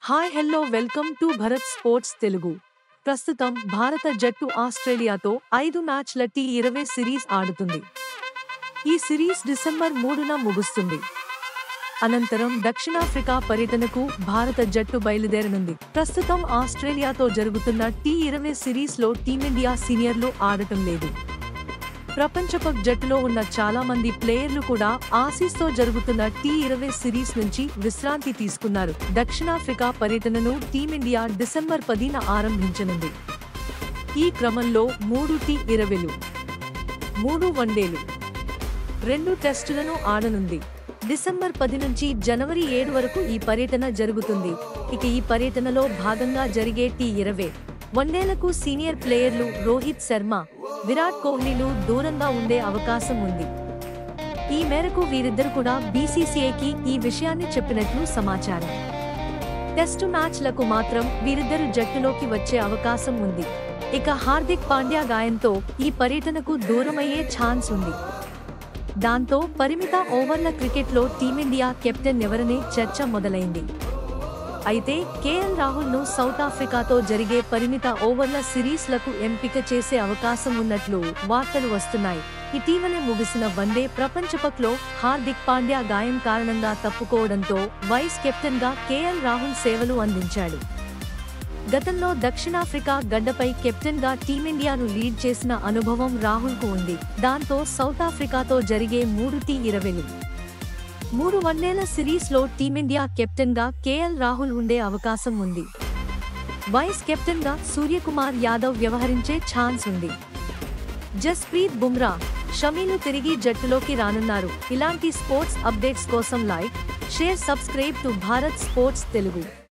hi hello welcome to Bharat sports Telugu ప్రస్తుతం భారత జట్టు ఆస్ట్రేలియాతో ఐదు మ్యాచ్ల టీ ఇరవై సిరీస్ ఆడుతుంది ఈ సిరీస్ డిసెంబర్ మూడున ముగుస్తుంది అనంతరం దక్షిణాఫ్రికా పర్యటనకు భారత జట్టు బయలుదేరనుంది ప్రస్తుతం ఆస్ట్రేలియాతో జరుగుతున్న టీ ఇరవై సిరీస్ లో టీమిండియా సీనియర్లు ఆడటం లేదు ప్రపంచ కప్ జట్టులో ఉన్న చాలా మంది ప్లేయర్లు కూడా ఆసీస్తో జరుగుతున్న టీ ఇరవై సిరీస్ నుంచి విశ్రాంతి తీసుకున్నారు దక్షిణాఫ్రికా పర్యటనను టీమిండియా డిసెంబర్ పదిన ఆరంభించనుంది ఈ క్రమంలో మూడు టీ ఇరవైలు మూడు వన్డేలు రెండు టెస్టులను ఆడనుంది డిసెంబర్ పది నుంచి జనవరి ఏడు వరకు ఈ పర్యటన జరుగుతుంది ఇక ఈ పర్యటనలో భాగంగా జరిగే టీ ఇరవై వన్డేలకు సీనియర్ ప్లేయర్లు రోహిత్ శర్మ విరాట్ కోహ్లీలు దూరంగా ఉండే అవకాశం ఉంది ఈ మేరకు వీరిద్దరు కూడా బీసీసీఐకి ఈ విషయాన్ని చెప్పినట్లు సమాచారం టెస్టు మ్యాచ్లకు మాత్రం వీరిద్దరు జట్టులోకి వచ్చే అవకాశం ఉంది ఇక హార్దిక్ పాండ్యా గాయంతో ఈ పర్యటనకు దూరమయ్యే ఛాన్స్ ఉంది దాంతో పరిమిత ఓవర్ల క్రికెట్లో టీమిండియా కెప్టెన్ ఎవరనే చర్చ మొదలైంది అయితే కేఎల్ రాహుల్ ను సౌత్ ఆఫ్రికాతో జరిగే పరిమిత ఓవర్ల సిరీస్లకు ఎంపిక చేసే అవకాశం ఉన్నట్లు వార్తలు వస్తున్నాయి ఇటీవలే ముగిసిన వన్డే ప్రపంచ కప్లో హార్దిక్ పాండ్యా గాయం కారణంగా తప్పుకోవడంతో వైస్ కెప్టెన్ గా కేఎల్ రాహుల్ సేవలు అందించాడు గతంలో దక్షిణాఫ్రికా గడ్డపై కెప్టెన్ గా టీమిండియాను లీడ్ చేసిన అనుభవం రాహుల్ కు ఉంది దాంతో సౌత్ ఆఫ్రికాతో జరిగే మూడు టీ ఇరవైలు మూడు వన్డేల సిరీస్ లో టీమిండియా కెప్టెన్ గా కేఎల్ రాహుల్ ఉండే అవకాశం ఉంది వైస్ కెప్టెన్ గా సూర్యకుమార్ యాదవ్ వ్యవహరించే ఛాన్స్ ఉంది జస్ప్రీత్ బుమ్రా షమీలు తిరిగి జట్టులోకి రానున్నారు ఇలాంటి స్పోర్ట్స్ అప్డేట్స్ కోసం like share subscribe to Bharat sports Telugu